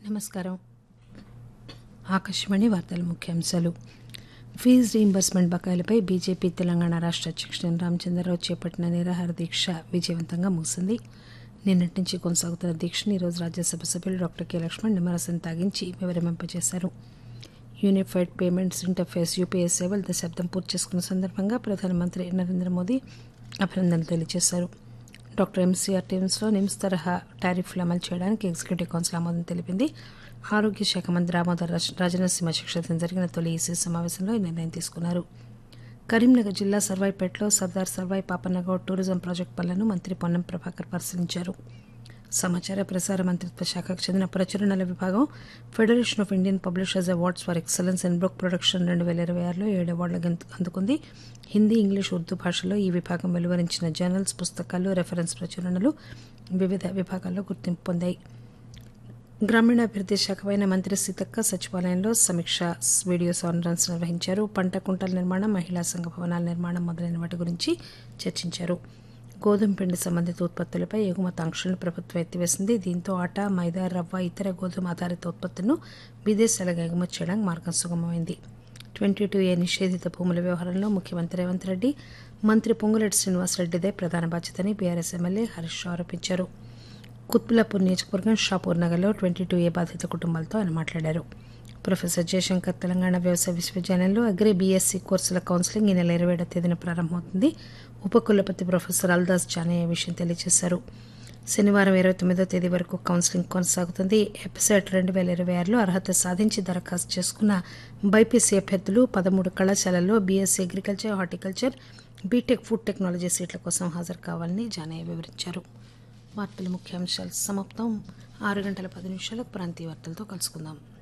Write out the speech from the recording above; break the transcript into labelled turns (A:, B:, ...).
A: నమస్కారం ఆకాశవాణి వార్తల ముఖ్యాంశాలు ఫీజు రీయింబర్స్మెంట్ బకాయిలపై బీజేపీ తెలంగాణ రాష్ట్ర అధ్యక్షుడు రామచంద్రరావు చేపట్టిన నిరాహార దీక్ష విజయవంతంగా ముగిసింది నిన్నటి నుంచి కొనసాగుతున్న దీక్షను ఈరోజు రాజ్యసభ సభ్యులు డాక్టర్ కె లక్ష్మణ్ నిమ్మరసం తాగించి వివరింపజేశారు యూనిఫైడ్ పేమెంట్స్ ఇంటర్ఫేస్ యూపీఐ సేవలు దశాబ్దం పూర్తి చేసుకున్న సందర్భంగా ప్రధానమంత్రి నరేంద్ర మోదీ అభినందనలు తెలియజేశారు డాక్టర్ ఎంసీఆర్ టీమ్స్లో నిమ్స్ తరహా టారిఫ్లు అమలు చేయడానికి ఎగ్జిక్యూటివ్ కౌన్సిల్ ఆమోదం తెలిపింది ఆరోగ్య శాఖ మంత్రి దామోదర్ రాజ- రాజనరసింహ అధ్యక్షతన జరిగిన తొలి ఈసీ సమావేశంలో ఈ నిర్ణయం తీసుకున్నారు కరీంనగర్ జిల్లా సర్వాయిపేటలో సర్దార్ సర్వాయి పాపన్నగౌడ్ టూరిజం ప్రాజెక్టు పనులను మంత్రి పొన్నం ప్రభాకర్ పరిశీలించారు సమాచార ప్రసార మంత్రిత్వ శాఖకు చెందిన ప్రచురణల విభాగం federation of Indian publishers awards for excellence in book production రెండు వేల ఇరవై ఆరులో ఏడు అవార్డులు అందు- అందుకుంది హిందీ ఇంగ్లీష్ ఉర్దూ భాషలో ఈ విభాగం వెలువరించిన జర్నల్స్ పుస్తకాలు రెఫరెన్స్ ప్రచురణలు వివిధ విభాగాల్లో గుర్తింపు పొందాయి గ్రామీణాభివృద్ధి శాఖపైన మంత్రి సీతక్క సచివాలయంలో సమీక్ష వీడియో కాన్ఫరెన్స్ నిర్వహించారు పంట కుంటల నిర్మాణం మహిళా సంఘ భవనాల నిర్మాణం మొదలైన వాటి గురించి చర్చించారు గోధుమ పిండి సంబంధిత ఉత్పత్తులపై ఎగుమతి ఆంక్షలను ప్రభుత్వం ఎత్తివేసింది దీంతో ఆట మైదా రవ్వ ఇతర గోధుమ ఆధారిత ఉత్పత్తులను విదేశాలకు ఎగుమతి చేయడానికి మార్గం సుగమమైంది ట్వంటీ టూ ఏ నిషేధిత భూముల వ్యవహారంలో ముఖ్యమంత్రి రేవంత్ రెడ్డి మంత్రి పొంగులేటి శ్రీనివాసరెడ్డిదే ప్రధాన బాధ్యతని బీఆర్ఎస్ ఎమ్మెల్యే హరీష్ రావు ఆరోపించారు కుత్బులాపూర్ నియోజకవర్గం షాపూర్ నగర్లో ట్వంటీ టూ ఏ బాధిత కుటుంబాలతో ఆయన మాట్లాడారు ప్రొఫెసర్ జయశంకర్ తెలంగాణ వ్యవసాయ విశ్వవిద్యాలయంలో అగ్రి బీఎస్సీ కోర్సుల కౌన్సిలింగ్ ఈ నెల ఇరవై ఏడవ తేదీన ప్రారంభమవుతుంది ఉపకులపతి ప్రొఫెసర్ అల్దాస్ జానే ఈ విషయం తెలియజేశారు శనివారం ఇరవై తొమ్మిదో తేదీ వరకు కౌన్సిలింగ్ కొనసాగుతుంది ఎపిసెట్ రెండు వేల ఇరవై ఆరులో అర్హత సాధించి దరఖాస్తు చేసుకున్న బైపీసీ అభ్యర్థులు పదమూడు కళాశాలల్లో BSc agriculture horticulture BTech food technology సీట్ల కోసం హాజరు కావాలని జానయ్య వివరించారు వార్తల ముఖ్యాంశాలు సమాప్తం ఆరు గంటల పది నిమిషాలకు ప్రాంతీయ వార్తలతో కలుసుకుందాం